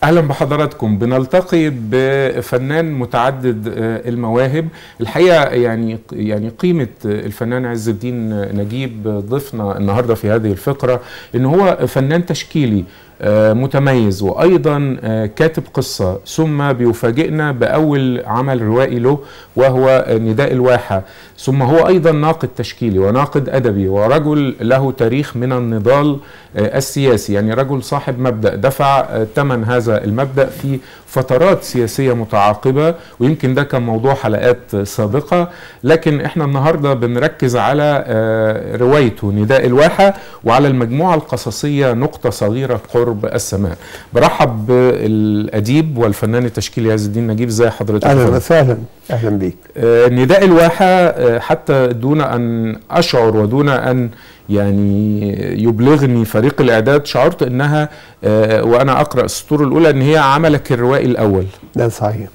اهلا بحضراتكم بنلتقي بفنان متعدد آه، المواهب الحقيقه يعني يعني قيمه الفنان عز الدين نجيب ضيفنا النهارده في هذه الفقره ان هو فنان تشكيلي آه، متميز وايضا آه، كاتب قصه ثم بيفاجئنا باول عمل روائي له وهو نداء الواحه ثم هو ايضا ناقد تشكيلي وناقد ادبي ورجل له تاريخ من النضال آه، السياسي يعني رجل صاحب مبدا دفع ثمن هذا المبدا في فترات سياسيه متعاقبه ويمكن ده كان موضوع حلقات سابقه لكن احنا النهارده بنركز على روايته نداء الواحه وعلى المجموعه القصصيه نقطه صغيره قرب السماء برحب بالاديب والفنان التشكيلي عز الدين نجيب ازي حضرتك اهلا وسهلا اهلا بيك آه، نداء الواحه آه، حتى دون ان اشعر ودون ان يعني يبلغني فريق الاعداد شعرت انها آه، وانا اقرا السطور الاولى ان هي عملك الروائي الاول ده صحيح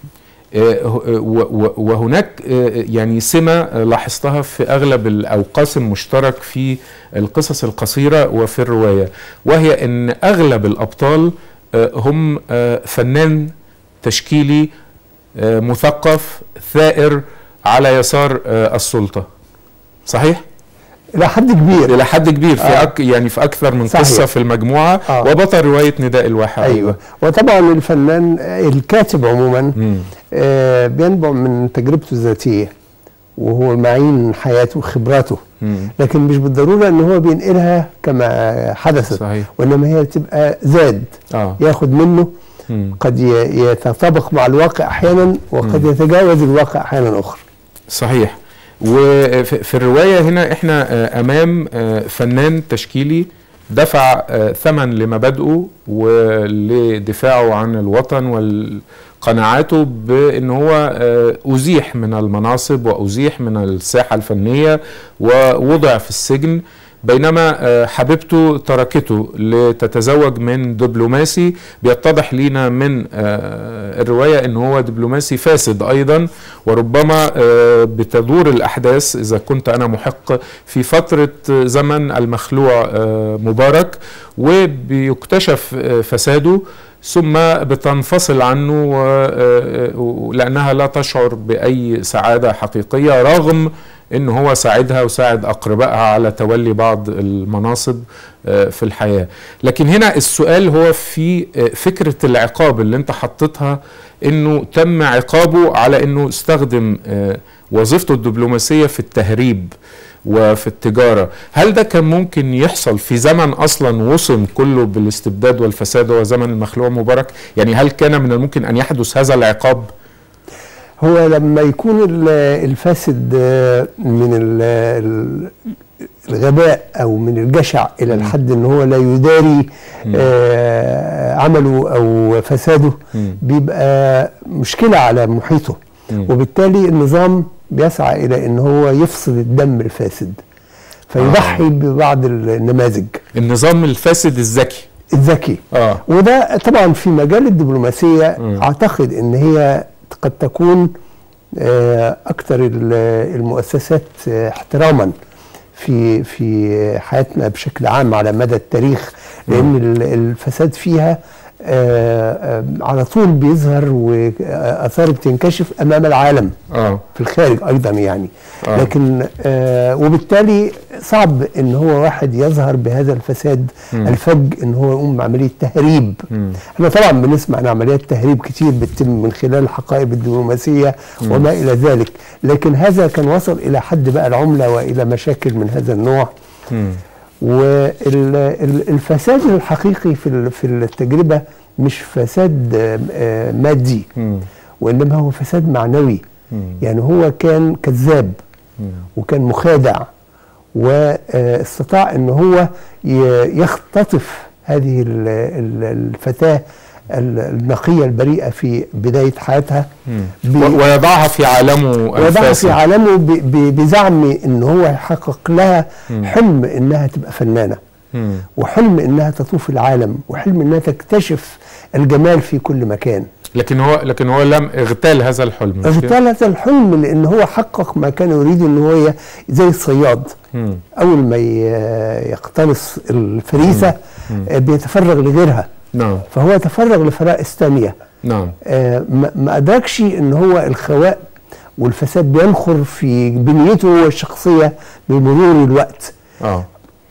وهناك يعني سمة لاحظتها في أغلب أو قاسم مشترك في القصص القصيرة وفي الرواية وهي أن أغلب الأبطال هم فنان تشكيلي مثقف ثائر على يسار السلطة صحيح؟ الى حد كبير الى حد كبير في آه. أك يعني في اكثر من صحيح. قصه في المجموعه آه. وبطل روايه نداء الواحه ايوه وطبعا الفنان الكاتب عموما آه بينبع من تجربته الذاتيه وهو معين حياته وخبراته لكن مش بالضروره ان هو بينقلها كما حدثت صحيح. وانما هي تبقى زاد آه. ياخد منه مم. قد يتطابق مع الواقع احيانا وقد مم. يتجاوز الواقع احيانا اخرى صحيح وفي الروايه هنا احنا امام فنان تشكيلي دفع ثمن لمبادئه ولدفاعه عن الوطن وقناعاته بان هو ازيح من المناصب وازيح من الساحه الفنيه ووضع في السجن بينما حبيبته تركته لتتزوج من دبلوماسي بيتضح لينا من الرواية ان هو دبلوماسي فاسد ايضا وربما بتدور الاحداث اذا كنت انا محق في فترة زمن المخلوع مبارك وبيكتشف فساده ثم بتنفصل عنه لانها لا تشعر باي سعاده حقيقيه رغم ان هو ساعدها وساعد اقربائها على تولي بعض المناصب في الحياه لكن هنا السؤال هو في فكره العقاب اللي انت حطيتها انه تم عقابه على انه استخدم وظيفته الدبلوماسيه في التهريب وفي التجارة هل ده كان ممكن يحصل في زمن أصلا وصم كله بالاستبداد والفساد هو زمن المخلوع مبارك يعني هل كان من الممكن أن يحدث هذا العقاب هو لما يكون الفاسد من الغباء او من الجشع الى الحد ان هو لا يداري آه عمله او فساده بيبقى مشكله على محيطه وبالتالي النظام بيسعى الى ان هو يفصل الدم الفاسد فيضحي آه. ببعض النماذج النظام الفاسد الذكي الذكي آه. وده طبعا في مجال الدبلوماسيه م. اعتقد ان هي قد تكون اكثر المؤسسات احتراما في في حياتنا بشكل عام على مدى التاريخ لان الفساد فيها على طول بيظهر واثاره بتنكشف امام العالم آه. في الخارج ايضا يعني آه. لكن وبالتالي صعب ان هو واحد يظهر بهذا الفساد مم. الفج ان هو يقوم بعمليه تهريب مم. احنا طبعا بنسمع عن عمليات تهريب كتير بتتم من خلال الحقائب الدبلوماسيه مم. وما الى ذلك لكن هذا كان وصل الى حد بقى العمله والى مشاكل من هذا النوع مم. والفساد الحقيقي في في التجربه مش فساد مادي مم. وانما هو فساد معنوي مم. يعني هو كان كذاب مم. وكان مخادع واستطاع ان هو يختطف هذه الفتاه النقيه البريئه في بدايه حياتها ويضعها في عالمه ويضعها في عالمه بزعم ان هو يحقق لها حلم انها تبقى فنانه مم. وحلم انها تطوف العالم وحلم انها تكتشف الجمال في كل مكان لكن هو لكن هو لم اغتال هذا الحلم اغتال هذا الحلم لان هو حقق ما كان يريد ان هو زي الصياد اول ما يقتنص الفريسه بيتفرغ لغيرها نعم فهو تفرغ لفرائس تانية نعم آه، ما ما أدركش إن هو الخواء والفساد بينخر في بنيته هو الشخصية بمرور الوقت اه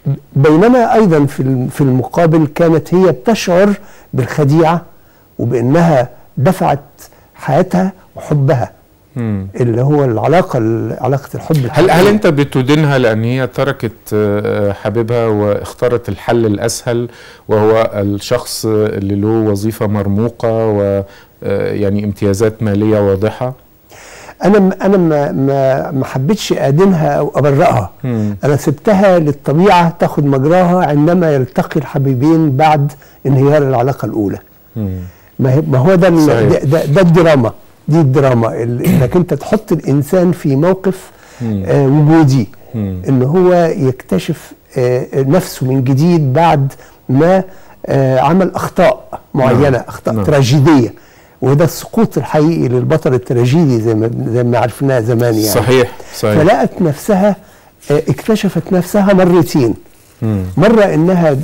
بينما أيضا في الم- في المقابل كانت هي بتشعر بالخديعة وبأنها دفعت حياتها وحبها مم. اللي هو العلاقة علاقة الحب هل الحقيقية. هل انت بتدينها لان هي تركت آه، حبيبها واختارت الحل الاسهل وهو الشخص اللي له وظيفه مرموقه و آه، يعني امتيازات ماليه واضحه انا م- انا ما ما ما حبيتش ادينها او ابرئها مم. انا سبتها للطبيعه تاخد مجراها عندما يلتقي الحبيبين بعد انهيار العلاقه الاولى مم. ما هي- ما هو ده ال- صحيح. ده, ده, ده الدراما دي الدراما ال- انك انت تحط الانسان في موقف مم. آه وجودي مم. ان هو يكتشف آه نفسه من جديد بعد ما آه عمل اخطاء معينه نعم. اخطاء نعم. تراجيديه وده السقوط الحقيقي للبطل التراجيدي زي ما زي ما عرفناه زمان يعني صحيح صحيح فلقت نفسها آه، اكتشفت نفسها مرتين مم. مرة انها آه،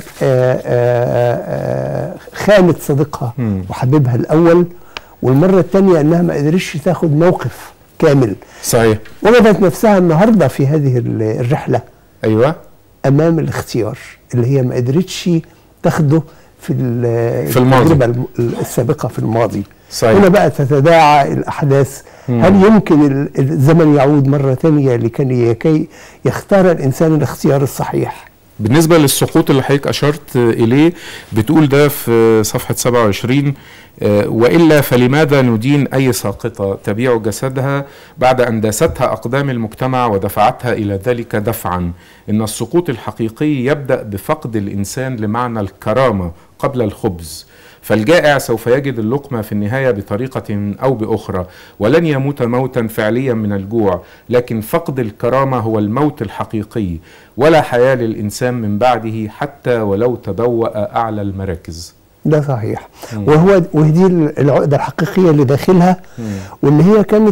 آه، آه، خانت صديقها مم. وحبيبها الاول والمرة الثانية انها ما قدرتش تاخد موقف كامل صحيح وجدت نفسها النهاردة في هذه ال- الرحلة ايوه امام الاختيار اللي هي ما قدرتش تاخده في ال- في الماضي. التجربة الم- السابقة في الماضي صحيح هنا بقى تتداعى الأحداث مم. هل يمكن ال- الزمن يعود مرة ثانية لكي لكي يختار الإنسان الاختيار الصحيح بالنسبة للسقوط اللي حضرتك أشرت إليه بتقول ده في صفحة 27 آه، وإلا فلماذا ندين أي ساقطة تبيع جسدها بعد أن داستها أقدام المجتمع ودفعتها إلى ذلك دفعا إن السقوط الحقيقي يبدأ بفقد الإنسان لمعنى الكرامة قبل الخبز فالجائع سوف يجد اللقمة في النهاية بطريقة أو بأخرى ولن يموت موتا فعليا من الجوع لكن فقد الكرامة هو الموت الحقيقي ولا حياة للإنسان من بعده حتى ولو تبوأ أعلى المراكز ده صحيح مم. وهو ودي العقدة الحقيقية اللي داخلها واللي هي كانت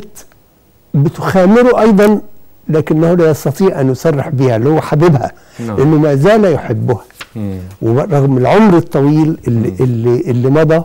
بتخامره أيضا لكنه لا يستطيع أن يصرح بها اللي هو حبيبها نعم. لأنه ما زال يحبها مم. ورغم العمر الطويل اللي, اللي, اللي مضى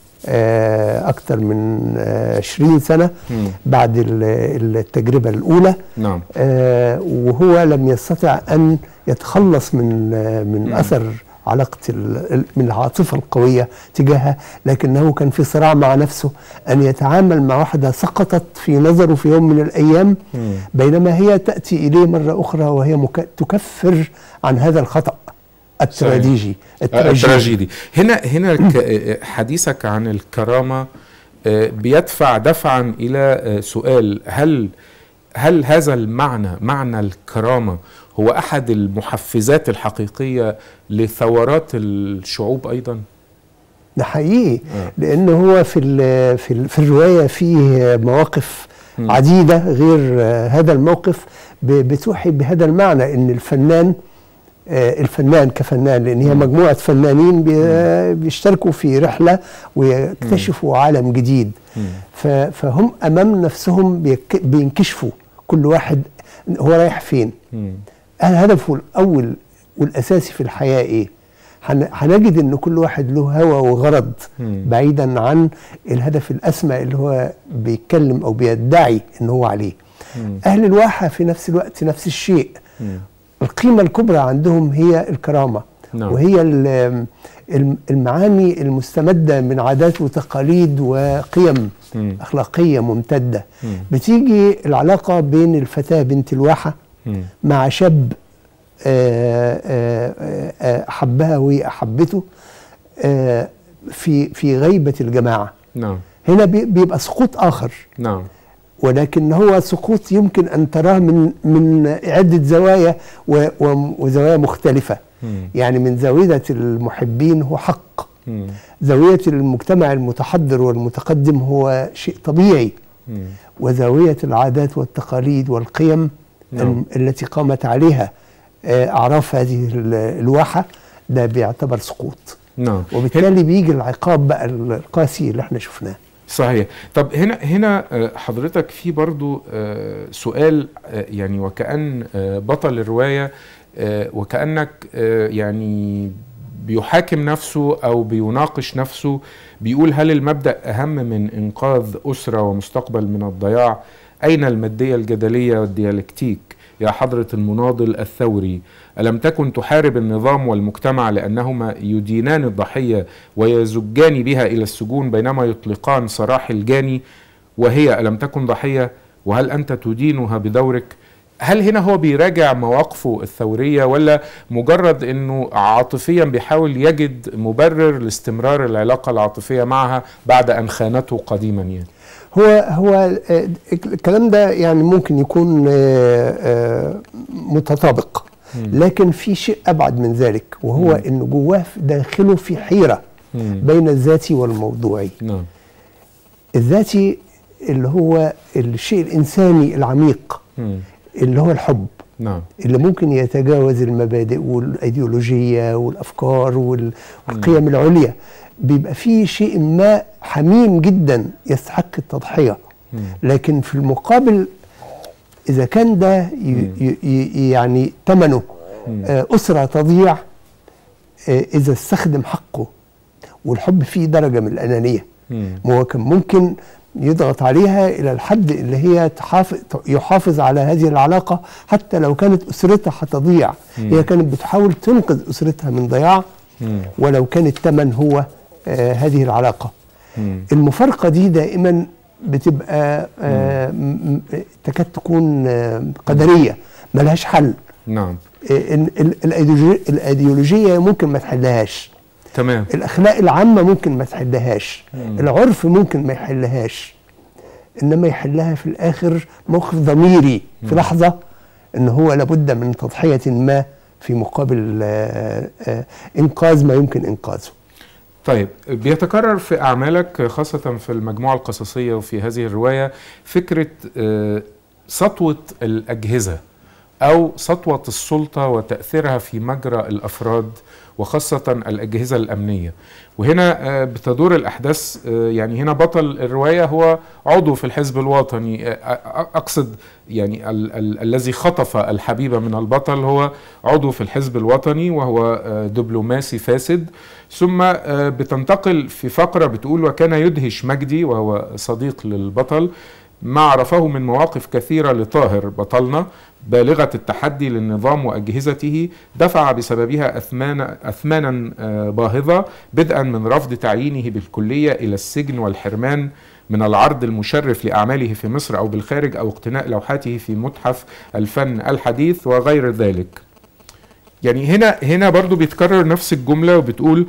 آه، أكثر من آه، 20 سنة مم. بعد ال- التجربة الأولى نعم آه، وهو لم يستطع أن يتخلص من آه، من مم. أثر علاقة ال- ال- من العاطفة القوية تجاهها لكنه كان في صراع مع نفسه أن يتعامل مع واحدة سقطت في نظره في يوم من الأيام مم. بينما هي تأتي إليه مرة أخرى وهي مك- تكفر عن هذا الخطأ التراجيدي آه، التراجيدي التراجيدي هنا هنا ك- آه، حديثك عن الكرامة آه، بيدفع دفعا إلى آه، سؤال هل هل هذا المعنى معنى الكرامة هو أحد المحفزات الحقيقية لثورات الشعوب أيضا؟ ده حقيقي آه. لأن هو في ال في, ال في الرواية فيه مواقف مم. عديدة غير آه، هذا الموقف ب- بتوحي بهذا المعنى ان الفنان آه، الفنان كفنان لان هي مجموعه فنانين بي- بيشتركوا في رحله ويكتشفوا عالم جديد مم. ف- فهم امام نفسهم بيك- بينكشفوا كل واحد هو رايح فين مم. هل هدفه الاول والاساسي في الحياه ايه هن- هنجد ان كل واحد له هوى وغرض مم. بعيدا عن الهدف الاسمى اللي هو بيتكلم او بيدعي ان هو عليه مم. اهل الواحه في نفس الوقت نفس الشيء مم. القيمه الكبرى عندهم هي الكرامه نعم. وهي ال- الم- المعاني المستمده من عادات وتقاليد وقيم مم. اخلاقيه ممتده مم. بتيجي العلاقه بين الفتاه بنت الواحه مم. مع شاب آه، آه، آه، احبها وهي احبته آه، في في غيبه الجماعه نعم هنا بي- بيبقى سقوط اخر نعم ولكن هو سقوط يمكن ان تراه من من عده زوايا و- و- وزوايا مختلفه مم. يعني من زاويه المحبين هو حق مم. زاويه المجتمع المتحضر والمتقدم هو شيء طبيعي مم. وزاويه العادات والتقاليد والقيم نعم. الم- التي قامت عليها آه، اعراف هذه ال- الواحه ده بيعتبر سقوط نعم وبالتالي بيجي العقاب بقى القاسي اللي احنا شفناه صحيح طب هنا هنا آه، حضرتك في برضو آه، سؤال آه، يعني وكأن آه، بطل الرواية آه، وكأنك آه، يعني بيحاكم نفسه او بيناقش نفسه بيقول هل المبدا اهم من انقاذ اسره ومستقبل من الضياع اين الماديه الجدليه والديالكتيك يا حضره المناضل الثوري الم تكن تحارب النظام والمجتمع لانهما يدينان الضحيه ويزجان بها الى السجون بينما يطلقان سراح الجاني وهي الم تكن ضحيه وهل انت تدينها بدورك هل هنا هو بيراجع مواقفه الثورية ولا مجرد انه عاطفيا بيحاول يجد مبرر لاستمرار العلاقة العاطفية معها بعد ان خانته قديما يعني هو هو آه، الكلام ده يعني ممكن يكون آه، آه، متطابق لكن في شيء ابعد من ذلك وهو مم. انه جواه في داخله في حيره مم. بين الذاتي والموضوعي نعم الذاتي اللي هو الشيء الانساني العميق مم. اللي هو الحب نعم اللي ممكن يتجاوز المبادئ والايديولوجيه والافكار وال- والقيم العليا بيبقى فيه شيء ما حميم جدا يستحق التضحيه مم. لكن في المقابل اذا كان ده ي- ي- ي- يعني ثمنه مم. آه، اسره تضيع آه، اذا استخدم حقه والحب فيه درجه من الانانيه مم. ما هو كان ممكن يضغط عليها الى الحد اللي هي تحافظ يحافظ على هذه العلاقه حتى لو كانت اسرتها هتضيع مم. هي كانت بتحاول تنقذ اسرتها من ضياع مم. ولو كان الثمن هو آه هذه العلاقه مم. المفارقه دي دائما بتبقى آه م- م- تكاد تكون آه قدريه ملهاش حل نعم آه، ال- ال- الأيديولوجي- الايديولوجيه ممكن ما تحلهاش تمام الاخلاق العامه ممكن ما تحلهاش مم. العرف ممكن ما يحلهاش انما يحلها في الاخر موقف ضميري في لحظه ان هو لابد من تضحيه ما في مقابل آه، آه، انقاذ ما يمكن انقاذه طيب بيتكرر في أعمالك خاصة في المجموعة القصصية وفي هذه الرواية فكرة آه، سطوة الأجهزة أو سطوة السلطة وتأثيرها في مجرى الأفراد وخاصة الأجهزة الأمنية وهنا آه، بتدور الأحداث آه، يعني هنا بطل الرواية هو عضو في الحزب الوطني آه، آه، أقصد يعني ال- ال- الذي خطف الحبيب من البطل هو عضو في الحزب الوطني وهو آه، دبلوماسي فاسد ثم آه، بتنتقل في فقرة بتقول وكان يدهش مجدي وهو صديق للبطل ما عرفه من مواقف كثيرة لطاهر بطلنا بالغة التحدي للنظام وأجهزته دفع بسببها أثمان أثمانا آه، باهظة بدءا من رفض تعيينه بالكلية إلى السجن والحرمان من العرض المشرف لأعماله في مصر أو بالخارج أو اقتناء لوحاته في متحف الفن الحديث وغير ذلك يعني هنا هنا برضو بيتكرر نفس الجملة وبتقول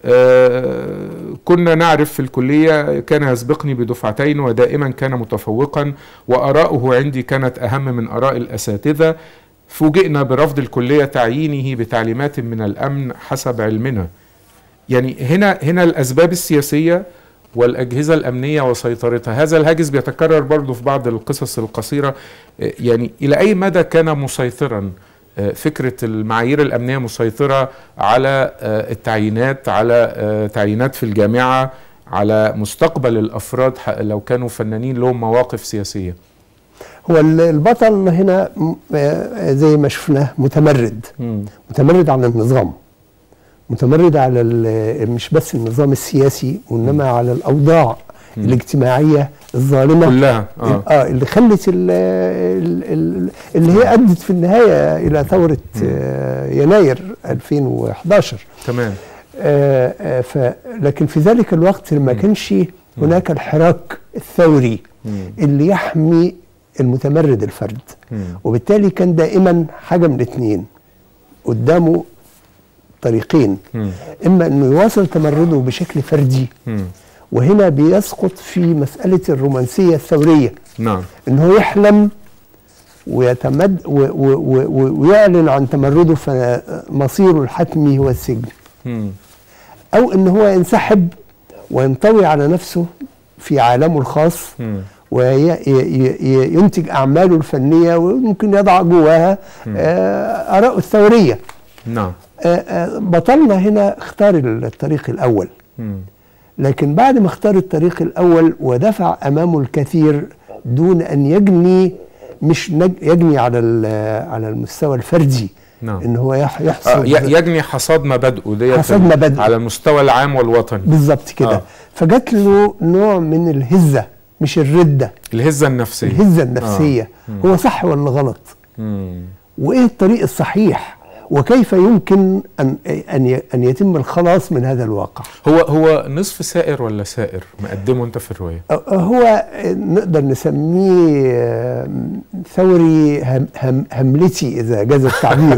آه كنا نعرف في الكلية كان يسبقني بدفعتين ودائما كان متفوقا وآراؤه عندي كانت أهم من آراء الأساتذة فوجئنا برفض الكلية تعيينه بتعليمات من الأمن حسب علمنا يعني هنا هنا الأسباب السياسية والأجهزة الأمنية وسيطرتها هذا الهاجس بيتكرر برضو في بعض القصص القصيرة آه، يعني إلى أي مدى كان مسيطرا آه، فكرة المعايير الأمنية مسيطرة على آه، التعيينات على آه، تعيينات في الجامعة على مستقبل الأفراد ح- لو كانوا فنانين لهم مواقف سياسية هو ال- البطل هنا م- آه، زي ما شفناه متمرد مم. متمرد على النظام متمرد على ال- مش بس النظام السياسي وانما على الاوضاع مم. الاجتماعيه الظالمه كلها آه. اه اللي خلت ال ال ال اللي هي ادت في النهايه الى ثوره آه يناير 2011 تمام آه آه ف لكن في ذلك الوقت ما كانش هناك الحراك الثوري مم. اللي يحمي المتمرد الفرد مم. وبالتالي كان دائما حاجه من اتنين قدامه طريقين مم. اما انه يواصل تمرده بشكل فردي مم. وهنا بيسقط في مساله الرومانسيه الثوريه نعم ان هو يحلم ويتمد و و و ويعلن عن تمرده فمصيره الحتمي هو السجن مم. او ان هو ينسحب وينطوي على نفسه في عالمه الخاص مم. وينتج اعماله الفنيه وممكن يضع جواها آه، اراءه الثوريه نعم آه، آه، بطلنا هنا اختار الطريق الاول مم. لكن بعد ما اختار الطريق الاول ودفع امامه الكثير دون ان يجني مش نج- يجني على ال- على المستوى الفردي نعم ان هو يح- آه يحصد ي- يجني حصاد مبادئه ديت حصاد مبادئه. على المستوى العام والوطني بالظبط كده آه. آه. فجات له نوع من الهزه مش الرده الهزه النفسيه الهزه النفسيه مم. هو صح ولا غلط مم. وايه الطريق الصحيح وكيف يمكن ان ان ي- ان يتم الخلاص من هذا الواقع هو هو نصف سائر ولا سائر مقدمه انت في الروايه أه، هو نقدر نسميه آه، ثوري هم هم هملتي اذا جاز التعبير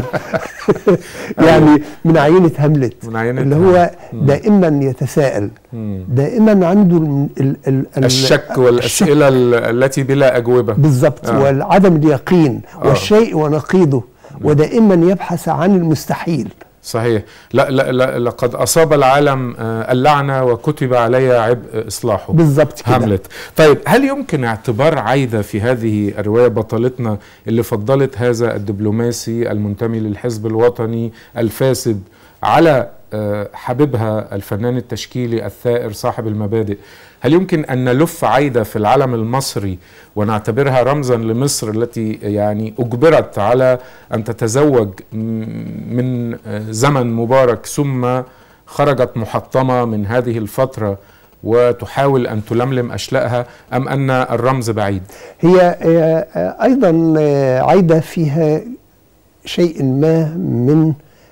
يعني من عينه هملت من عينة اللي هو مم. دائما يتساءل مم. دائما عنده ال ال ال ال- الشك والاسئله ال- التي بلا اجوبه بالضبط آه. وعدم اليقين آه. والشيء ونقيضه ودائما يبحث عن المستحيل صحيح لا لا, لا لقد اصاب العالم آه، اللعنه وكتب علي عبء اصلاحه بالضبط كده هاملت طيب هل يمكن اعتبار عايدة في هذه الرواية بطلتنا اللي فضلت هذا الدبلوماسي المنتمي للحزب الوطني الفاسد على آه، حبيبها الفنان التشكيلي الثائر صاحب المبادئ هل يمكن أن نلف عايدة في العالم المصري ونعتبرها رمزا لمصر التي يعني أجبرت على أن تتزوج م- من آه، زمن مبارك ثم خرجت محطمة من هذه الفترة وتحاول أن تلملم أشلائها أم أن الرمز بعيد هي آه، آه، ايضا آه، عايده فيها شيء ما من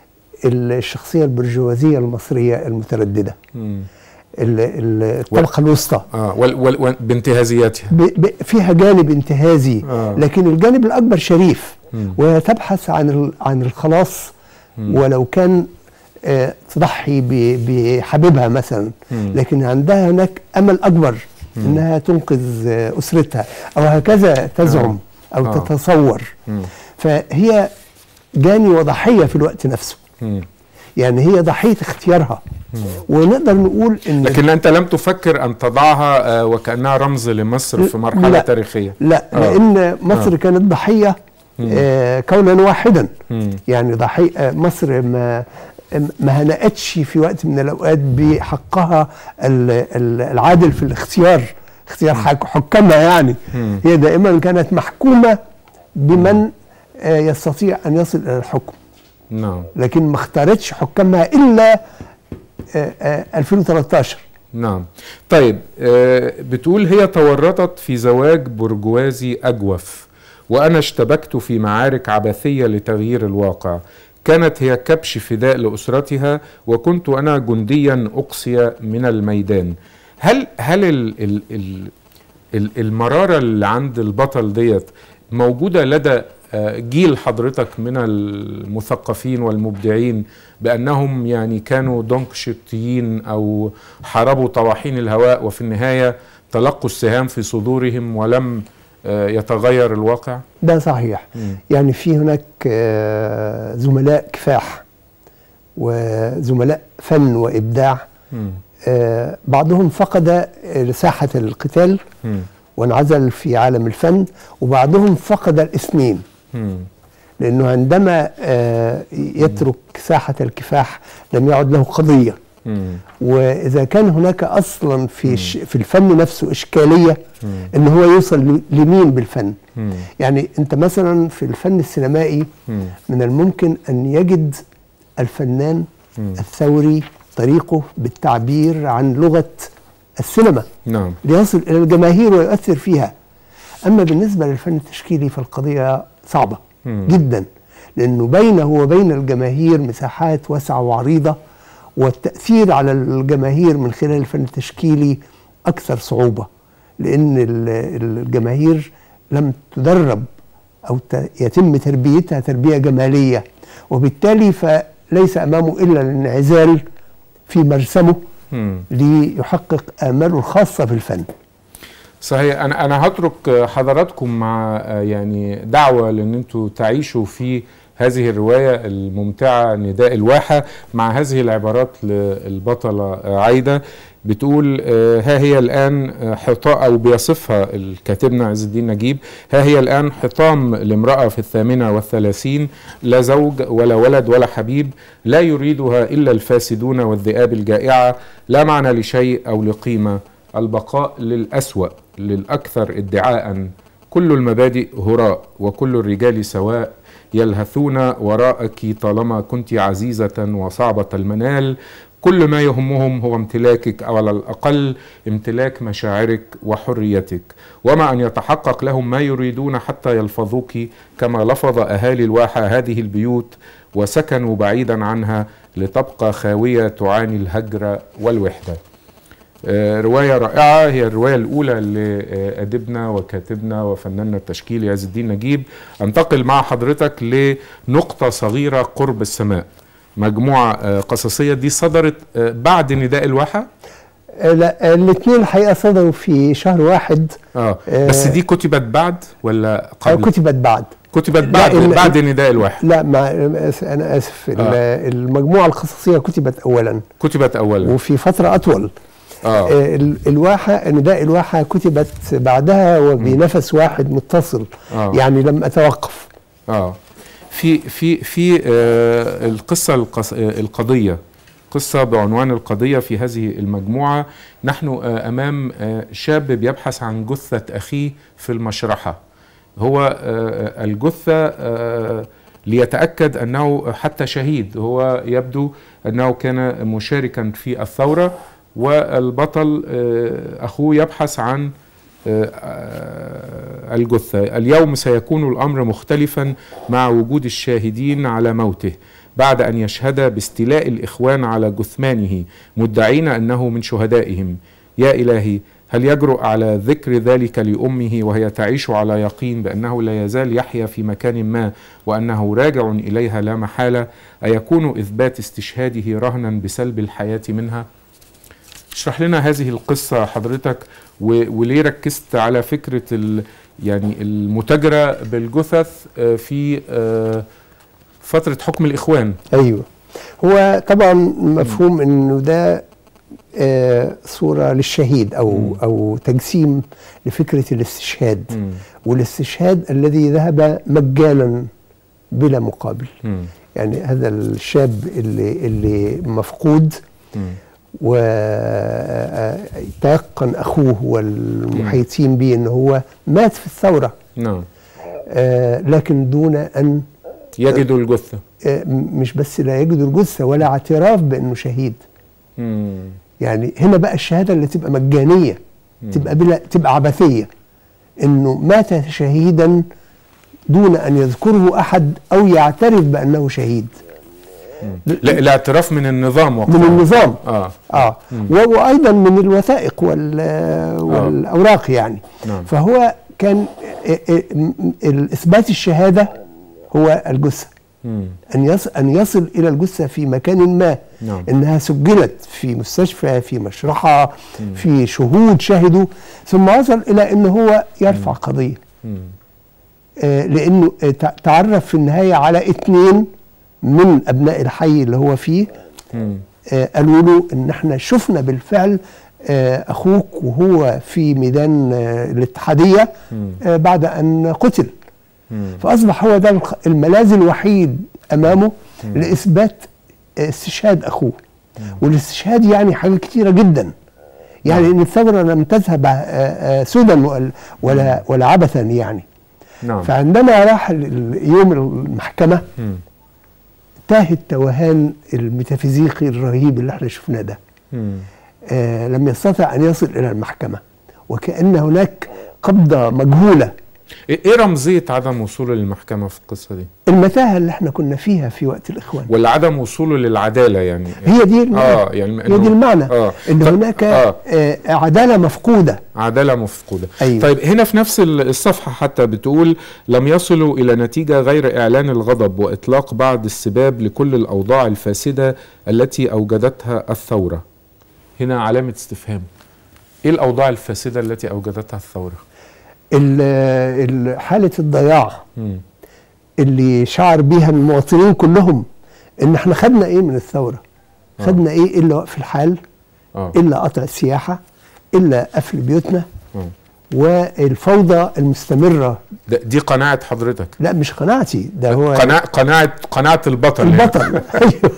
الشخصيه البرجوازيه المصريه المتردده مم. ال- ال- الطبقه الوسطى آه وال وال وال- بانتهازياتها ب- ب- فيها جانب انتهازي آه. لكن الجانب الاكبر شريف مم. وهي تبحث عن ال- عن الخلاص مم. ولو كان آه، تضحي ب- بحبيبها مثلا مم. لكن عندها هناك امل اكبر انها تنقذ آه، اسرتها او هكذا تزعم او آه. تتصور مم. فهي جاني وضحيه في الوقت نفسه مم. يعني هي ضحيه اختيارها ونقدر نقول ان لكن أنت لم تفكر أن تضعها آه وكأنها رمز لمصر في مرحلة لا. تاريخية لا آه. لان مصر كانت ضحيه آه كونا واحدا مم. يعني ضحيه آه، مصر ما ما هنأتش في وقت من الاوقات بحقها ال- ال- العادل في الاختيار اختيار حك- حكامها يعني مم. هي دائما كانت محكومه بمن آه، يستطيع ان يصل الى الحكم نعم لكن ما اختارتش حكامها الا آه، آه، 2013 نعم طيب آه بتقول هي تورطت في زواج برجوازي أجوف وأنا اشتبكت في معارك عبثية لتغيير الواقع كانت هي كبش فداء لأسرتها وكنت أنا جنديا أقصي من الميدان هل هل ال ال ال ال المرارة اللي عند البطل ديت موجودة لدى آه، جيل حضرتك من المثقفين والمبدعين بأنهم يعني كانوا دونكشتيين أو حاربوا طواحين الهواء وفي النهاية تلقوا السهام في صدورهم ولم آه، يتغير الواقع ده صحيح مم. يعني في هناك آه، زملاء كفاح وزملاء فن وابداع مم. آه، بعضهم فقد آه، ساحه القتال مم. وانعزل في عالم الفن وبعضهم فقد الاثنين مم. لانه عندما آه، يترك ساحه الكفاح لم يعد له قضيه مم. واذا كان هناك اصلا في الش- في الفن نفسه اشكاليه مم. ان هو يوصل ل- لمين بالفن مم. يعني انت مثلا في الفن السينمائي مم. من الممكن ان يجد الفنان مم. الثوري طريقه بالتعبير عن لغه السينما نعم ليصل الى الجماهير ويؤثر فيها اما بالنسبه للفن التشكيلي فالقضيه صعبه مم. جدا لانه بينه وبين الجماهير مساحات واسعه وعريضه والتاثير على الجماهير من خلال الفن التشكيلي اكثر صعوبه لان ال- الجماهير لم تدرب او ت- يتم تربيتها تربيه جماليه وبالتالي فليس امامه الا الانعزال في مرسمه مم. ليحقق آماله الخاصة في الفن صحيح انا انا هترك حضراتكم مع آه، يعني دعوه لان انتوا تعيشوا في هذه الروايه الممتعه نداء الواحه مع هذه العبارات للبطله آه، عايده بتقول آه، ها هي الان آه، حطاء او بيصفها الكاتبنا عز الدين نجيب ها هي الان حطام لامراه في الثامنه والثلاثين لا زوج ولا ولد ولا حبيب لا يريدها الا الفاسدون والذئاب الجائعه لا معنى لشيء او لقيمه البقاء للأسوأ للأكثر ادعاء كل المبادئ هراء وكل الرجال سواء يلهثون وراءك طالما كنت عزيزة وصعبة المنال كل ما يهمهم هو امتلاكك او على الاقل امتلاك مشاعرك وحريتك وما ان يتحقق لهم ما يريدون حتى يلفظوك كما لفظ اهالي الواحه هذه البيوت وسكنوا بعيدا عنها لتبقى خاويه تعاني الهجر والوحده. آه، روايه رائعه هي الروايه الاولى لاديبنا وكاتبنا وفناننا التشكيلي عز الدين نجيب انتقل مع حضرتك لنقطه صغيره قرب السماء. مجموعه آه، قصصيه دي صدرت آه، بعد نداء الواحه آه، لا الاثنين الحقيقه صدروا في شهر واحد اه آه، بس دي كتبت بعد ولا او قبل كتبت بعد كتبت لا، بعد ال- بعد نداء الواحه لا ما انا اسف ال- آه. المجموعه القصصيه كتبت اولا كتبت اولا وفي فتره اطول اه آه، ال- الواحه نداء الواحه كتبت بعدها وبنفس واحد متصل اه يعني لم اتوقف اه في في في آه القصه القص آه القضيه قصه بعنوان القضيه في هذه المجموعه نحن آه امام آه شاب بيبحث عن جثه اخيه في المشرحه هو آه الجثه آه ليتاكد انه حتى شهيد هو يبدو انه كان مشاركا في الثوره والبطل آه اخوه يبحث عن آه، الجثة اليوم سيكون الأمر مختلفا مع وجود الشاهدين على موته بعد أن يشهد باستيلاء الإخوان على جثمانه مدعين أنه من شهدائهم يا إلهي هل يجرؤ على ذكر ذلك لأمه وهي تعيش على يقين بأنه لا يزال يحيا في مكان ما وأنه راجع إليها لا محالة أيكون إثبات استشهاده رهنا بسلب الحياة منها؟ اشرح لنا هذه القصة حضرتك و- وليه ركزت على فكرة ال يعني المتاجرة بالجثث آه، في آه، فترة حكم الإخوان ايوه هو طبعا مفهوم انه ده آه، صوره للشهيد او مم. او تجسيم لفكره الاستشهاد مم. والاستشهاد الذي ذهب مجانا بلا مقابل مم. يعني هذا الشاب اللي اللي مفقود مم. وتيقن اخوه والمحيطين به ان هو مات في الثوره نعم آه، لكن دون ان يجدوا الجثة آه، م- مش بس لا يجدوا الجثه ولا اعتراف بانه شهيد مم. يعني هنا بقى الشهاده اللي تبقى مجانيه مم. تبقى بلا تبقى عبثيه انه مات شهيدا دون ان يذكره احد او يعترف بانه شهيد لا الاعتراف من النظام وقتها من النظام اه اه مم. و- وايضا من الوثائق وال والاوراق يعني نعم فهو كان آه، آه، م- م- اثبات الشهاده هو الجثه مم. ان يصل ان يصل الى الجثه في مكان ما نعم انها سجلت في مستشفى في مشرحه مم. في شهود شهدوا ثم وصل الى ان هو يرفع قضيه مم. آه، لانه آه، تع- تعرف في النهايه على اثنين من ابناء الحي اللي هو فيه مم. آه، قالوا له ان احنا شفنا بالفعل آه، اخوك وهو في ميدان آه، الاتحاديه مم. آه، بعد ان قتل مم. فاصبح هو ده الخ- الملاذ الوحيد امامه لاثبات آه، استشهاد اخوه والاستشهاد يعني حاجات كتيره جدا يعني ان الثوره لم تذهب آه، آه، سدى ولا- ولا ولا عبثا يعني نعم فعندما راح ال- ال- يوم المحكمه مم. تاه التوهان الميتافيزيقي الرهيب اللي احنا شفناه ده مم. آه لم يستطع ان يصل الى المحكمه وكان هناك قبضه مجهوله ايه إيه رمزية عدم وصوله للمحكمة في القصة دي؟ المتاهه اللي احنا كنا فيها في وقت الاخوان ولا عدم وصوله للعدالة يعني؟ هي دي المعنى اه يعني هي دي المعنى اه ان طب- هناك آه. آه عداله مفقوده عدالة مفقودة أيوة. طيب هنا في نفس ال- الصفحة حتى بتقول لم يصلوا إلى نتيجة غير إعلان الغضب وإطلاق بعض السباب لكل الأوضاع الفاسدة التي أوجدتها الثورة هنا علامة استفهام إيه الأوضاع الفاسدة التي أوجدتها الثورة؟ ال- ال- حاله الضياع مم. اللي شعر بيها المواطنين كلهم ان احنا خدنا ايه من الثوره آه. خدنا ايه الا وقف الحال آه. الا قطع السياحه الا قفل بيوتنا آه. والفوضى المستمره ده- دي قناعة حضرتك لا مش قناعتي ده هو قناعة قناعة قناعة البطل يعني. البطل أيوه.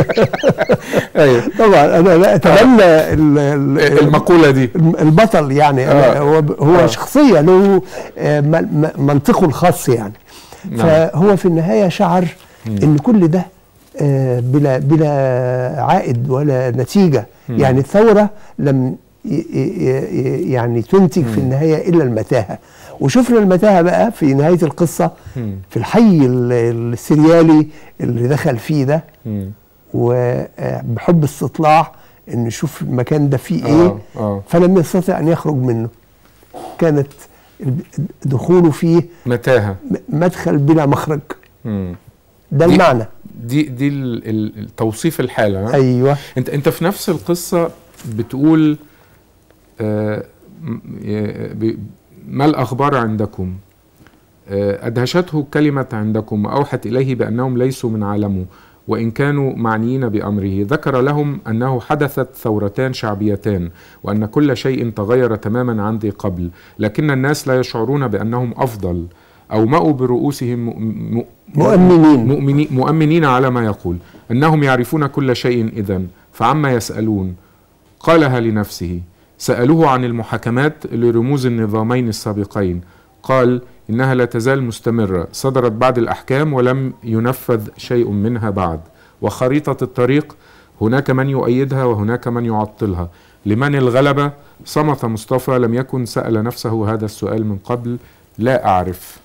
أيوه طبعا انا لا اتبنى ال- ال- المقولة دي الم- البطل يعني آه. أنا هو هو آه. شخصيه له آه، م- م- منطقه الخاص يعني نعم. فهو في النهايه شعر مم. ان كل ده آه، بلا بلا عائد ولا نتيجه مم. يعني الثوره لم ي- ي- ي- يعني تنتج في مم. النهايه الا المتاهه وشفنا المتاهه بقى في نهايه القصه مم. في الحي ال- السريالي اللي دخل فيه ده مم. وبحب استطلاع ان نشوف المكان ده فيه ايه اه اه فلم يستطع ان يخرج منه كانت ال- دخوله فيه متاهه م- مدخل بلا مخرج مم. ده دي- المعنى دي دي ال- ال- ال- توصيف الحاله ها؟ ايوه انت انت في نفس القصه بتقول آه، م- ي- ب- ما الاخبار عندكم آه، ادهشته كلمه عندكم واوحت اليه بانهم ليسوا من عالمه وان كانوا معنيين بامره ذكر لهم انه حدثت ثورتان شعبيتان وان كل شيء تغير تماما عن ذي قبل لكن الناس لا يشعرون بانهم افضل اومأوا برؤوسهم م- م- مؤمنين مؤمنين, مؤمنين على ما يقول أنهم يعرفون كل شيء إذا فعما يسألون قالها لنفسه سألوه عن المحاكمات لرموز النظامين السابقين قال إنها لا تزال مستمرة صدرت بعد الأحكام ولم ينفذ شيء منها بعد وخريطة الطريق هناك من يؤيدها وهناك من يعطلها لمن الغلبة صمت مصطفى لم يكن سأل نفسه هذا السؤال من قبل لا أعرف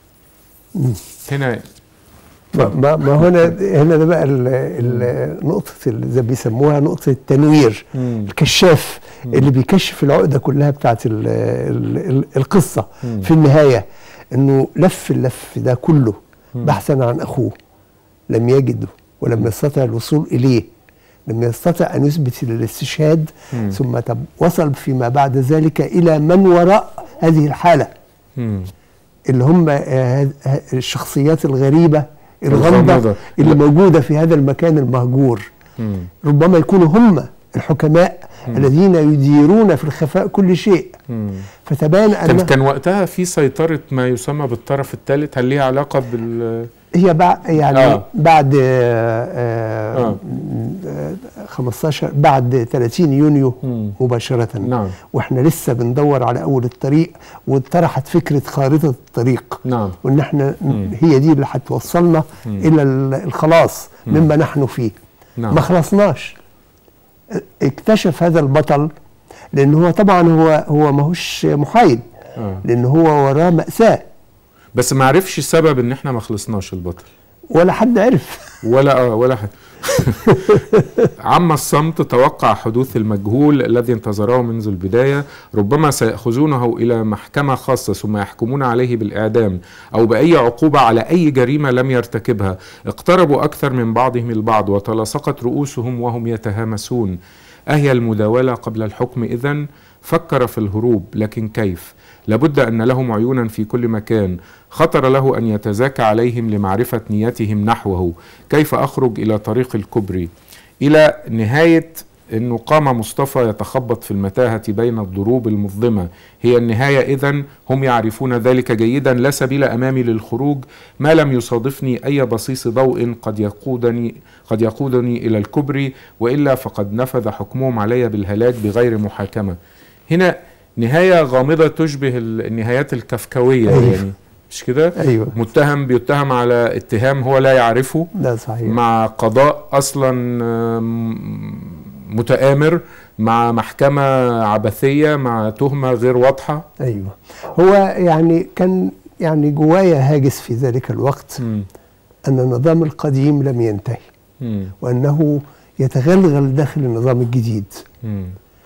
هنا ما, ما ما هنا هنا ده بقى ال- ال- نقطة اللي زي بيسموها نقطة التنوير مم. الكشاف مم. اللي بيكشف العقدة كلها بتاعت ال ال ال القصة مم. في النهاية انه لف اللف ده كله مم. بحثا عن اخوه لم يجده ولم يستطع الوصول اليه لم يستطع ان يثبت الاستشهاد مم. ثم تب- وصل فيما بعد ذلك الى من وراء هذه الحاله مم. اللي هم آه، هذ- ه- الشخصيات الغريبه الغامضة. الغامضه اللي موجوده في هذا المكان المهجور مم. ربما يكونوا هم الحكماء مم. الذين يديرون في الخفاء كل شيء مم. فتبان كان ان كان وقتها في سيطرة ما يسمى بالطرف الثالث هل ليها علاقة بال هي بعد يعني آه. آه. بعد آه آه آه. آه 15 بعد 30 يونيو مم. مباشره نعم واحنا لسه بندور على اول الطريق واتطرحت فكره خارطه الطريق نعم وان احنا مم. هي دي اللي هتوصلنا مم. الى ال- الخلاص مم. مما نحن فيه نعم ما خلصناش اكتشف هذا البطل لان هو طبعا هو هو ماهوش محايد آه. لان هو وراه ماساه بس ما عرفش السبب ان احنا ما خلصناش البطل ولا حد عرف ولا اه ولا حد عم الصمت توقع حدوث المجهول الذي انتظره منذ البداية ربما سيأخذونه إلى محكمة خاصة ثم يحكمون عليه بالإعدام أو بأي عقوبة على أي جريمة لم يرتكبها اقتربوا أكثر من بعضهم البعض وتلاصقت رؤوسهم وهم يتهامسون أهي المداولة قبل الحكم إذن فكر في الهروب لكن كيف لابد أن لهم عيونا في كل مكان خطر له أن يتزاكى عليهم لمعرفة نيتهم نحوه كيف أخرج إلى طريق الكبري إلى نهاية أنه قام مصطفى يتخبط في المتاهة بين الضروب المظلمة هي النهاية إذن هم يعرفون ذلك جيدا لا سبيل أمامي للخروج ما لم يصادفني أي بصيص ضوء قد يقودني قد يقودني إلى الكبري وإلا فقد نفذ حكمهم علي بالهلاك بغير محاكمة هنا نهاية غامضة تشبه النهايات الكفكوية أيوة. يعني مش كده؟ ايوه متهم بيتهم على اتهام هو لا يعرفه ده صحيح مع قضاء اصلا آم، متآمر مع محكمة عبثية مع تهمة غير واضحة ايوه هو يعني كان يعني جوايا هاجس في ذلك الوقت مم. ان النظام القديم لم ينتهي مم. وانه يتغلغل داخل النظام الجديد مم.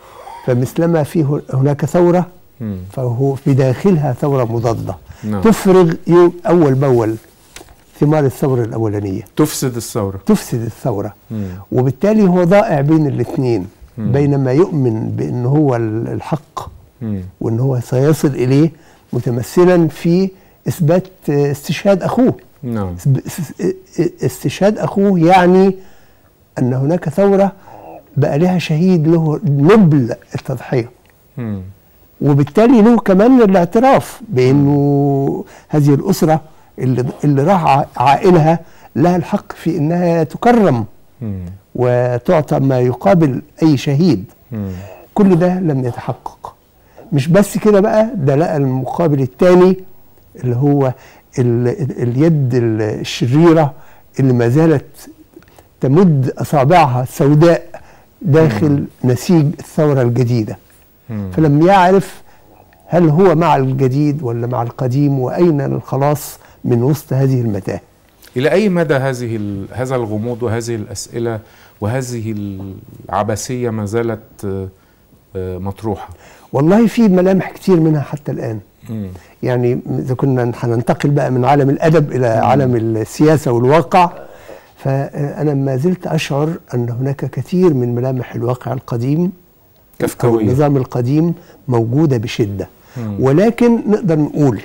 فمثلما فيه هناك ثوره مم. فهو في داخلها ثوره مضاده نعم تفرغ يوم اول باول ثمار الثوره الاولانيه تفسد الثورة تفسد الثوره مم. وبالتالي هو ضائع بين الاثنين مم. بين ما يؤمن بان هو ال- الحق مم. وان هو سيصل اليه متمثلا في اثبات آه، استشهاد اخوه نعم إثب- اس- استشهاد اخوه يعني ان هناك ثوره بقى لها شهيد له نبل التضحيه مم. وبالتالي له كمان الاعتراف بانه هذه الاسره اللي اللي راح ع- عائلها لها الحق في انها تكرم مم. وتعطى ما يقابل اي شهيد مم. كل ده لم يتحقق مش بس كده بقى ده لقى المقابل الثاني اللي هو ال ال اليد الشريره اللي ما زالت تمد اصابعها السوداء داخل نسيج الثوره الجديده مم. فلم يعرف هل هو مع الجديد ولا مع القديم واين الخلاص من وسط هذه المتاهه الى اي مدى هذه ال- هذا الغموض وهذه الاسئله وهذه العبثيه ما زالت آه، آه، مطروحه والله في ملامح كتير منها حتى الان مم. يعني اذا كنا هننتقل بقى من عالم الادب الى عالم السياسه والواقع فانا ما زلت اشعر ان هناك كثير من ملامح الواقع القديم او كفكويه النظام القديم موجوده بشده مم. ولكن نقدر نقول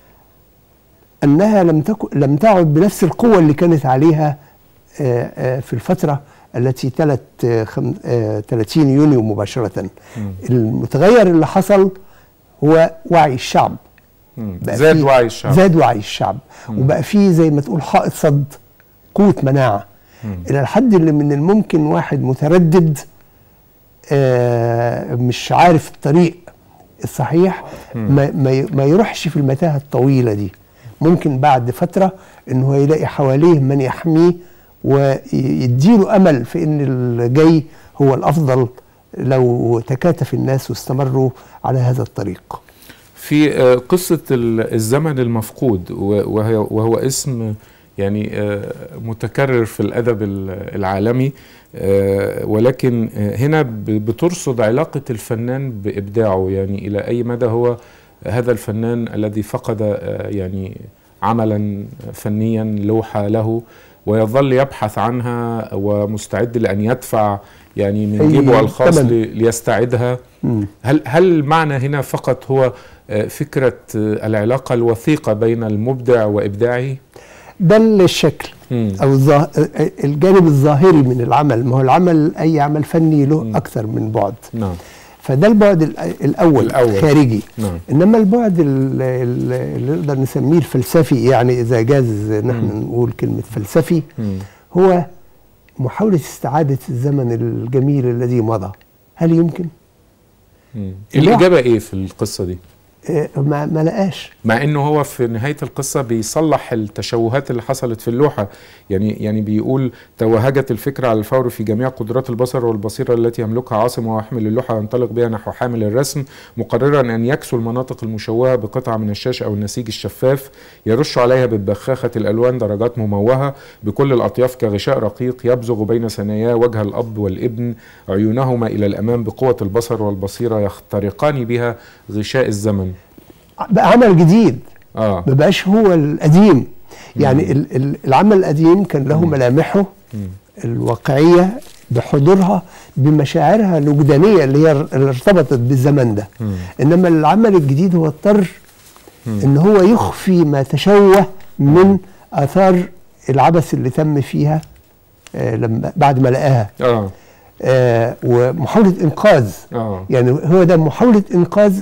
انها لم تكن لم تعد بنفس القوه اللي كانت عليها آه، آه، في الفتره التي تلت آه، خم- آه، 30 يونيو مباشره مم. المتغير اللي حصل هو وعي الشعب مم. بقى زاد في- وعي الشعب زاد وعي الشعب مم. وبقى فيه زي ما تقول حائط صد قوة مناعة مم. إلى الحد اللي من الممكن واحد متردد آه مش عارف الطريق الصحيح مم. ما, ما, ي- ما يروحش في المتاهة الطويلة دي ممكن بعد فترة إن هو يلاقي حواليه من يحميه ويديله أمل في إن الجاي هو الأفضل لو تكاتف الناس واستمروا على هذا الطريق في آه، قصة ال- الزمن المفقود و- وهي وهو اسم يعني آه، متكرر في الأدب ال- العالمي آه، ولكن آه، هنا ب- بترصد علاقة الفنان بإبداعه يعني إلى أي مدى هو هذا الفنان الذي فقد آه، يعني عملا فنيا لوحة له ويظل يبحث عنها ومستعد لأن يدفع يعني من أي جيبه الخاص ثمن. لي- ليستعيدها مم. هل هل المعنى هنا فقط هو آه، فكرة آه، العلاقة الوثيقة بين المبدع وإبداعه؟ ده الشكل مم. او الظاه- الجانب الظاهري من العمل ما هو العمل اي عمل فني له مم. اكثر من بعد نعم فده البعد ال- الاول, الأول. خارجي نعم انما البعد ال- ال- اللي نقدر نسميه الفلسفي يعني اذا جاز نحن مم. نقول كلمه فلسفي مم. هو محاوله استعاده الزمن الجميل الذي مضى هل يمكن مم. اللوحة. الإجابة إيه في القصة دي؟ آه، ما, ما لقاش مع انه هو في نهايه القصه بيصلح التشوهات اللي حصلت في اللوحه يعني يعني بيقول توهجت الفكره على الفور في جميع قدرات البصر والبصيره التي يملكها عاصم وهو يحمل اللوحه وينطلق بها نحو حامل الرسم مقررا ان يكسو المناطق المشوهه بقطعه من الشاشه او النسيج الشفاف يرش عليها ببخاخه الالوان درجات مموهه بكل الاطياف كغشاء رقيق يبزغ بين ثناياه وجه الاب والابن عيونهما الى الامام بقوه البصر والبصيره يخترقان بها غشاء الزمن بقى عمل جديد اه ما بقاش هو القديم يعني ال- ال- العمل القديم كان له ملامحه مم. الواقعية بحضورها بمشاعرها الوجدانية اللي هي اللي ارتبطت بالزمن ده مم. إنما العمل الجديد هو اضطر مم. إن هو يخفي ما تشوه من آثار العبث اللي تم فيها آه لما بعد ما لقاها اه آه ومحاولة إنقاذ اه يعني هو ده محاولة إنقاذ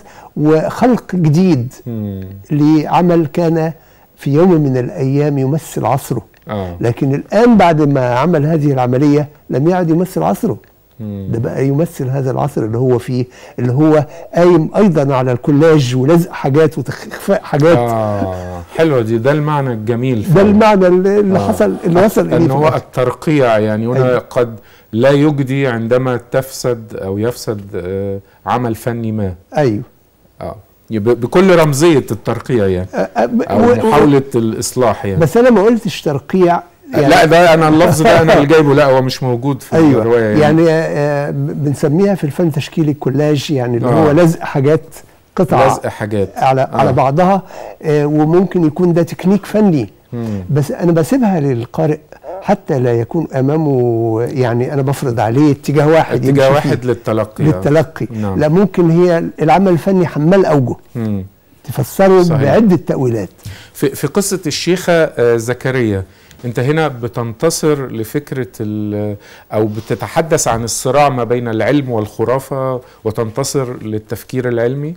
وخلق جديد مم. لعمل كان في يوم من الأيام يمثل عصره اه لكن الآن بعد ما عمل هذه العملية لم يعد يمثل عصره مم. ده بقى يمثل هذا العصر اللي هو فيه اللي هو قايم أيضا على الكولاج ولزق حاجات وتخفاء حاجات اه حلوه دي ده المعنى الجميل ده فعلاً. المعنى اللي اللي آه. حصل اللي وصل إليه ان في هو الآخر. الترقيع يعني هنا أيوة. قد لا يجدي عندما تفسد او يفسد آه، عمل فني ما أيوه اه يبقى بكل رمزيه الترقيع يعني أ- أ- او و- و- محاوله الاصلاح يعني بس أنا ما قلتش ترقيع لا ده انا اللفظ ده انا اللي جايبه لا هو مش موجود في ايوه الروايه يعني, يعني, يعني آه، بنسميها في الفن تشكيل الكولاج يعني اللي آه. هو لزق حاجات قطع لزق حاجات على آه. على بعضها آه، وممكن يكون ده تكنيك فني مم. بس انا بسيبها للقارئ حتى لا يكون امامه يعني انا بفرض عليه اتجاه واحد اتجاه يمشي واحد فيه للتلقي آه. للتلقي نعم. لا ممكن هي العمل الفني حمال اوجه مم. تفسره صحيح. بعده تاويلات في في قصه الشيخه آه، زكريا انت هنا بتنتصر لفكره ال- او بتتحدث عن الصراع ما بين العلم والخرافه وتنتصر للتفكير العلمي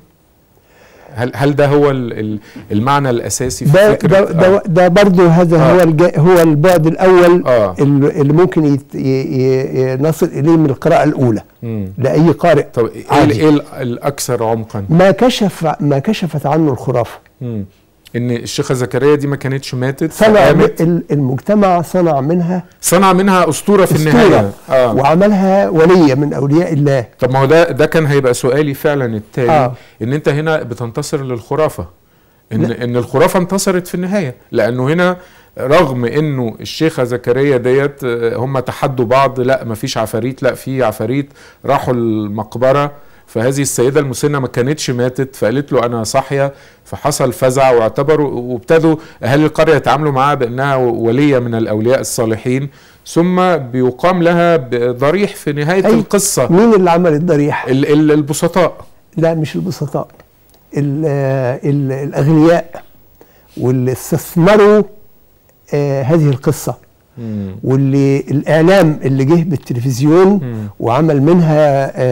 هل هل ده هو ال- ال- المعنى الاساسي في ده فكره ده ده, آه. ده برضه هذا آه. هو الجا هو البعد الاول اه اللي اللي ممكن يت ي ي ي نصل اليه من القراءه الاولى مم. لاي قارئ طب ايه ال- عادي. ايه ال- الاكثر عمقا ما كشف ما كشفت عنه الخرافه مم. ان الشيخه زكريا دي ما كانتش ماتت صنع فقامت ال- المجتمع صنع منها صنع منها اسطوره في النهايه أسطورة اه وعملها ولية من أولياء الله طب ما هو ده ده كان هيبقى سؤالي فعلا التالي آه. آه. ان انت هنا بتنتصر للخرافه ان لا. ان الخرافه انتصرت في النهايه لانه هنا رغم انه الشيخه زكريا ديت آه، هم تحدوا بعض لا مفيش عفاريت لا في عفاريت راحوا المقبره فهذه السيده المسنه ما كانتش ماتت فقالت له انا صاحيه فحصل فزع واعتبروا وابتدوا اهالي القريه يتعاملوا معاها بانها وليه من الاولياء الصالحين ثم بيقام لها ضريح في نهايه أي. القصه مين اللي عمل الضريح؟ ال- ال- البسطاء لا مش البسطاء ال- ال- الأغنياء واللي استثمروا آه، هذه القصة واللي الإعلام اللي جه بالتلفزيون مم. وعمل منها آه،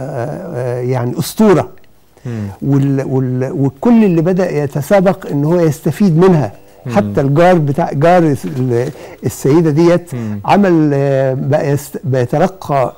آه، يعني أسطورة وال وال وكل اللي بدأ يتسابق ان هو يستفيد منها حتى الجار بتاع جار ال- السيدة ديت مم. عمل آه، بقى يست- بيتلقى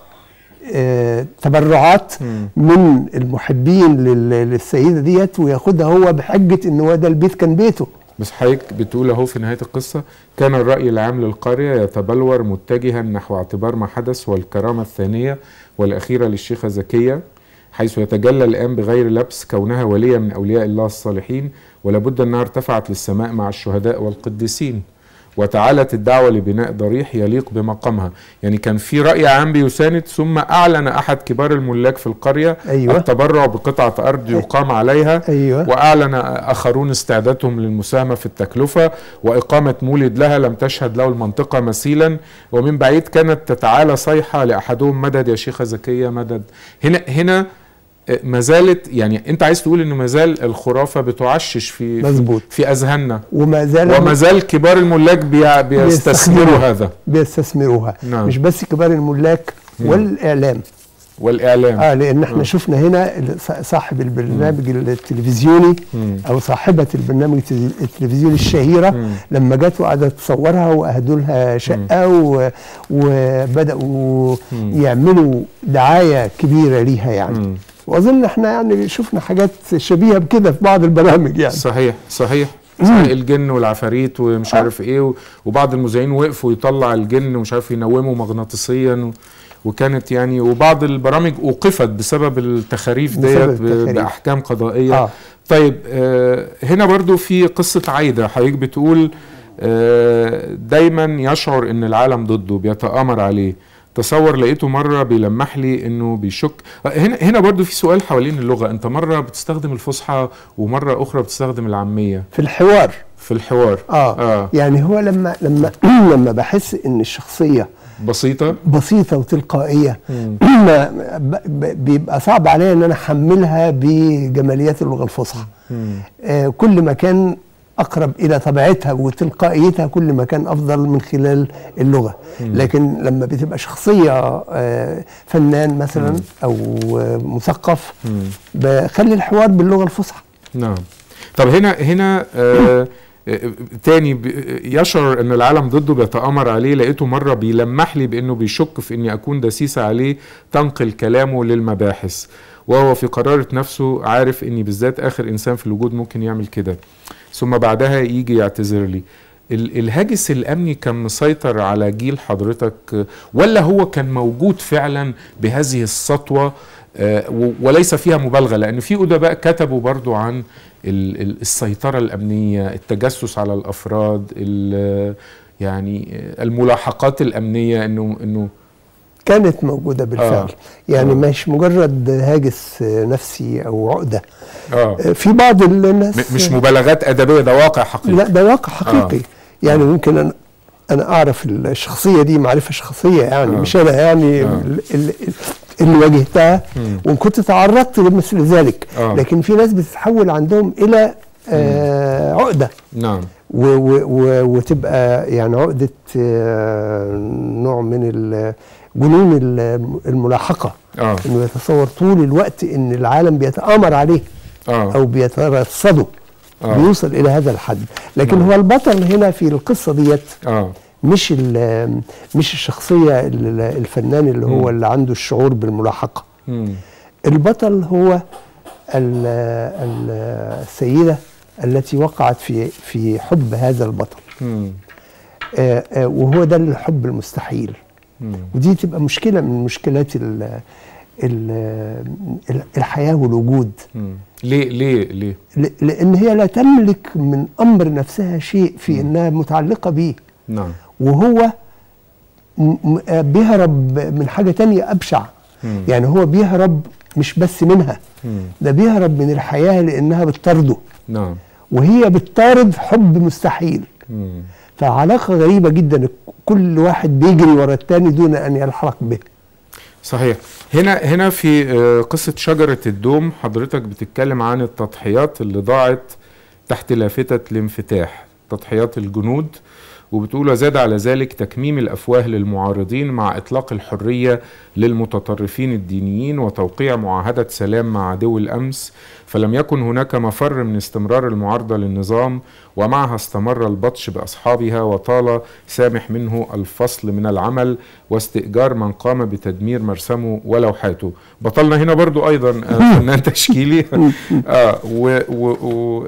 آه، تبرعات مم. من المحبين لل- للسيدة ديت وياخدها هو بحجة ان هو ده البيت كان بيته بس حضرتك بتقول اهو في نهايه القصه كان الراي العام للقريه يتبلور متجها نحو اعتبار ما حدث والكرامه الثانيه والاخيره للشيخه زكيه حيث يتجلى الان بغير لبس كونها وليه من اولياء الله الصالحين ولابد انها ارتفعت للسماء مع الشهداء والقديسين وتعالت الدعوه لبناء ضريح يليق بمقامها يعني كان في راي عام بيساند ثم اعلن احد كبار الملاك في القريه أيوة. التبرع بقطعه ارض يقام عليها ايوه واعلن اخرون استعدادهم للمساهمه في التكلفه واقامه مولد لها لم تشهد له المنطقه مثيلا ومن بعيد كانت تتعالى صيحه لاحدهم مدد يا شيخه زكيه مدد هنا هنا آه، ما زالت يعني انت عايز تقول انه ما زال الخرافه بتعشش في مظبوط. في, في اذهاننا وما زال وما زال كبار الملاك بي- بيستثمروا بيستخدموا. هذا بيستثمروها نعم. مش بس كبار الملاك مم. والاعلام والاعلام اه لان احنا آه. شفنا هنا ال- ص- صاحب البرنامج التلفزيوني مم. او صاحبه البرنامج التلفزي- التلفزيوني الشهيره مم. لما جت وقعدت تصورها واهدوا لها شقه و... وبداوا مم. يعملوا دعايه كبيره ليها يعني مم. واظن احنا يعني شفنا حاجات شبيهه بكده في بعض البرامج يعني صحيح صحيح صحيح الجن والعفاريت ومش آه. عارف ايه و- وبعض المذيعين وقفوا يطلع الجن ومش عارف ينوموا مغناطيسيا و- وكانت يعني وبعض البرامج اوقفت بسبب التخاريف بسبب ديت ب- التخاريف. باحكام قضائيه اه طيب آه هنا برضو في قصه عايده حضرتك بتقول آه دايما يشعر ان العالم ضده بيتامر عليه تصور لقيته مره بيلمح لي انه بيشك آه، هنا هنا برضو في سؤال حوالين اللغه انت مره بتستخدم الفصحى ومره اخرى بتستخدم العاميه في الحوار في الحوار اه, آه. يعني هو لما لما لما بحس ان الشخصيه بسيطه بسيطه وتلقائيه مم. ما- ب- ب- بيبقى صعب عليا ان انا احملها بجماليات اللغه الفصحى مم. آه، كل ما كان اقرب الى طبيعتها وتلقائيتها كل ما كان افضل من خلال اللغه لكن لما بتبقى شخصيه آه، فنان مثلا او آه، مثقف مم. بخلي الحوار باللغه الفصحى نعم طب هنا هنا آه آه، تاني ب- يشعر ان العالم ضده بيتامر عليه لقيته مره بيلمح لي بانه بيشك في اني اكون دسيسه عليه تنقل كلامه للمباحث وهو في قرارة نفسه عارف اني بالذات اخر انسان في الوجود ممكن يعمل كده ثم بعدها يجي يعتذر لي ال- الهاجس الامني كان مسيطر على جيل حضرتك آه، ولا هو كان موجود فعلا بهذه السطوه آه، و- وليس فيها مبالغه لان في ادباء كتبوا برضو عن ال- ال- السيطره الامنيه التجسس على الافراد ال- يعني آه، الملاحقات الامنيه انه انه كانت موجوده بالفعل آه. يعني آه. مش مجرد هاجس آه، نفسي او عقده اه آه، في بعض الناس م- مش مبالغات ادبيه ده واقع حقيقي لا ده واقع حقيقي يعني ممكن انا انا اعرف الشخصيه دي معرفه شخصيه يعني آه. مش انا يعني آه. ال- ال- اللي واجهتها مم. وان كنت تعرضت لمثل ذلك آه. لكن في ناس بتتحول عندهم الى آه عقده نعم و و و وتبقى يعني عقده آه نوع من ال- جنون ال- الملاحقه اه انه يتصور طول الوقت ان العالم بيتامر عليه اه او بيترصده آه. بيوصل الى هذا الحد لكن نعم. هو البطل هنا في القصه ديت اه مش ال- مش الشخصيه ال- الفنان اللي مم. هو اللي عنده الشعور بالملاحقه مم. البطل هو ال- ال- السيده التي وقعت في في حب هذا البطل مم. آه، آه، وهو ده الحب المستحيل مم. ودي تبقى مشكله من مشكلات ال ال ال- الحياه والوجود مم. ليه ليه ليه ل- لان هي لا تملك من امر نفسها شيء في انها متعلقه بيه نعم وهو م- م- آه، بيهرب من حاجه تانية ابشع مم. يعني هو بيهرب مش بس منها مم. ده بيهرب من الحياه لانها بتطارده نعم وهي بتطارد حب مستحيل مم. فعلاقه غريبه جدا كل واحد بيجري ورا التاني دون ان يلحق به صحيح هنا هنا في آه، قصة شجرة الدوم حضرتك بتتكلم عن التضحيات اللي ضاعت تحت لافتة الانفتاح تضحيات الجنود وبتقول وزاد على ذلك تكميم الافواه للمعارضين مع اطلاق الحريه للمتطرفين الدينيين وتوقيع معاهده سلام مع عدو الامس فلم يكن هناك مفر من استمرار المعارضه للنظام ومعها استمر البطش باصحابها وطال سامح منه الفصل من العمل واستئجار من قام بتدمير مرسمه ولوحاته بطلنا هنا برضو ايضا آه، فنان تشكيلي اه و و و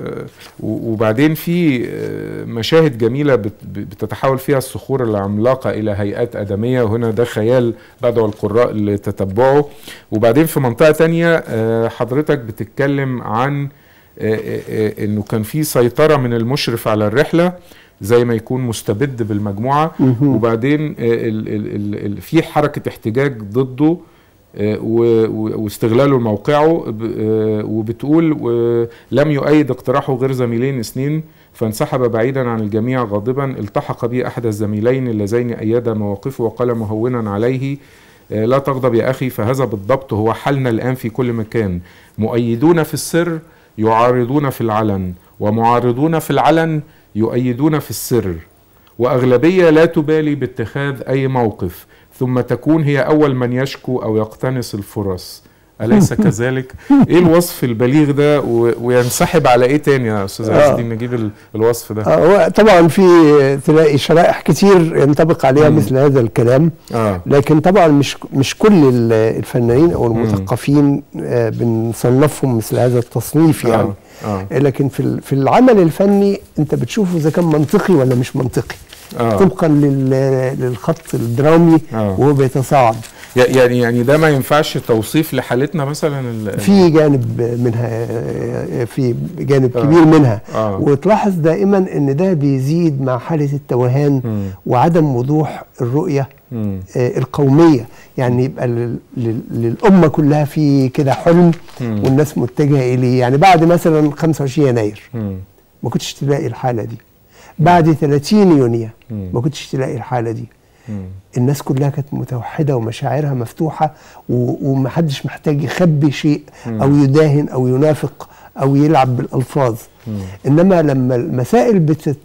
وبعدين في آه، مشاهد جميله بت- بتتحول فيها الصخور العملاقه الى هيئات ادميه وهنا ده خيال بدعو القراء لتتبعه وبعدين في منطقه تانية آه، حضرتك بتتكلم عن آه، آه، آه، انه كان في سيطره من المشرف على الرحله زي ما يكون مستبد بالمجموعه مهم. وبعدين آه، ال- ال- ال- ال- في حركه احتجاج ضده آه، و- و- واستغلاله لموقعه ب- آه، وبتقول و- لم يؤيد اقتراحه غير زميلين اثنين فانسحب بعيدا عن الجميع غاضبا التحق به احد الزميلين اللذين ايدا مواقفه وقال مهونا عليه آه، لا تغضب يا اخي فهذا بالضبط هو حالنا الان في كل مكان مؤيدون في السر يعارضون في العلن ومعارضون في العلن يؤيدون في السر واغلبيه لا تبالي باتخاذ اي موقف ثم تكون هي اول من يشكو او يقتنص الفرص اليس كذلك ايه الوصف البليغ ده و... وينسحب على ايه تاني يا استاذ آه. عز الدين نجيب ال... الوصف ده آه، هو طبعا في تلاقي شرائح كتير ينطبق عليها مم. مثل هذا الكلام اه لكن طبعا مش مش كل ال- الفنانين او المثقفين آه، بنصنفهم مثل هذا التصنيف يعني اه اه, لكن في ال- في العمل الفني انت بتشوفه اذا كان منطقي ولا مش منطقي آه. طبقا لل- للخط الدرامي آه. وهو بيتصاعد ي- يعني يعني ده ما ينفعش توصيف لحالتنا مثلا ال... في جانب منها آه، في جانب آه. كبير منها آه. وتلاحظ دائما ان ده بيزيد مع حاله التوهان مم. وعدم وضوح الرؤيه مم. آه، القوميه يعني يبقى لل- لل- للامه كلها في كده حلم مم. والناس متجهه اليه يعني بعد مثلا 25 يناير مم. ما كنتش تلاقي الحاله دي بعد 30 يونيو مم. ما كنتش تلاقي الحاله دي مم. الناس كلها كانت متوحده ومشاعرها مفتوحه و- ومحدش محتاج يخبي شيء او يداهن او ينافق او يلعب بالالفاظ مم. انما لما المسائل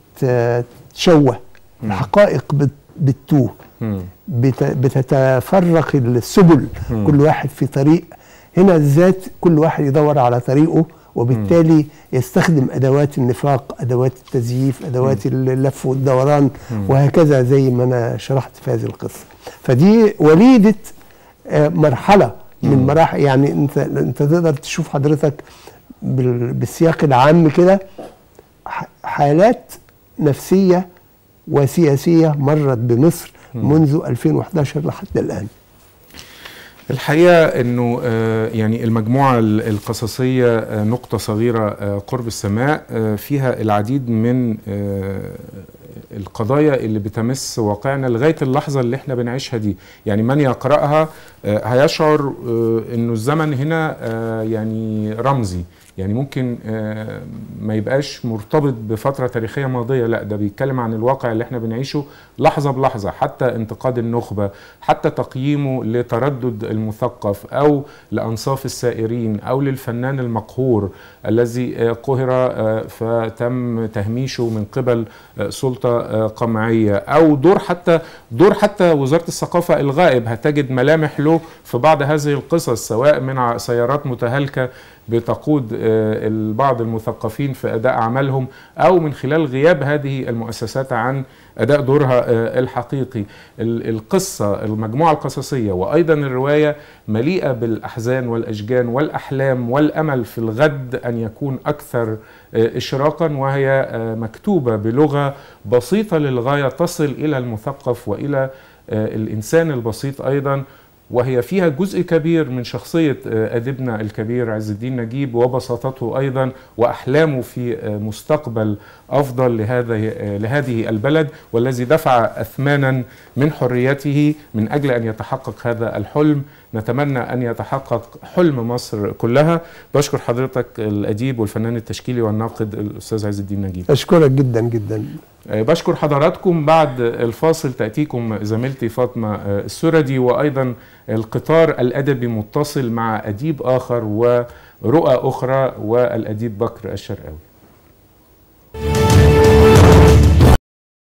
بتتشوه الحقائق بت- بتتوه مم. بت- بتتفرق السبل مم. كل واحد في طريق هنا الذات كل واحد يدور على طريقه وبالتالي يستخدم ادوات النفاق ادوات التزييف ادوات اللف والدوران وهكذا زي ما انا شرحت في هذه القصه فدي وليده آه، مرحله من مراحل يعني انت انت تقدر تشوف حضرتك بال- بالسياق العام كده ح- حالات نفسيه وسياسيه مرت بمصر منذ 2011 لحد الان الحقيقه انه آه، يعني المجموعه ال- القصصيه آه، نقطه صغيره آه، قرب السماء آه، فيها العديد من آه، القضايا اللي بتمس واقعنا لغايه اللحظه اللي احنا بنعيشها دي يعني من يقراها آه، هيشعر آه، انه الزمن هنا آه، يعني رمزي يعني ممكن آه، ما يبقاش مرتبط بفترة تاريخية ماضية لا ده بيتكلم عن الواقع اللي احنا بنعيشه لحظة بلحظة حتى انتقاد النخبة حتى تقييمه لتردد المثقف أو لأنصاف السائرين أو للفنان المقهور الذي آه، قهر آه، فتم تهميشه من قبل آه، سلطة آه، قمعية أو دور حتى دور حتى وزارة الثقافة الغائب هتجد ملامح له في بعض هذه القصص سواء من ع- سيارات متهالكة بتقود آه، بعض المثقفين في اداء اعمالهم او من خلال غياب هذه المؤسسات عن اداء دورها آه، الحقيقي ال- القصه المجموعه القصصيه وايضا الروايه مليئه بالاحزان والاشجان والاحلام والامل في الغد ان يكون اكثر آه، اشراقا وهي آه، مكتوبه بلغه بسيطه للغايه تصل الى المثقف والى آه، الانسان البسيط ايضا وهي فيها جزء كبير من شخصية آه، أديبنا الكبير عز الدين نجيب وبساطته أيضا وأحلامه في آه، مستقبل أفضل لهذه آه، لهذه البلد والذي دفع أثمانا من حريته من أجل أن يتحقق هذا الحلم نتمنى أن يتحقق حلم مصر كلها بشكر حضرتك الأديب والفنان التشكيلي والناقد الأستاذ عز الدين نجيب اشكرك جدا جدا آه، بشكر حضراتكم بعد الفاصل تأتيكم زميلتي فاطمة آه، السردي وأيضا القطار الأدبي متصل مع أديب آخر ورؤى أخرى والأديب بكر الشرقاوي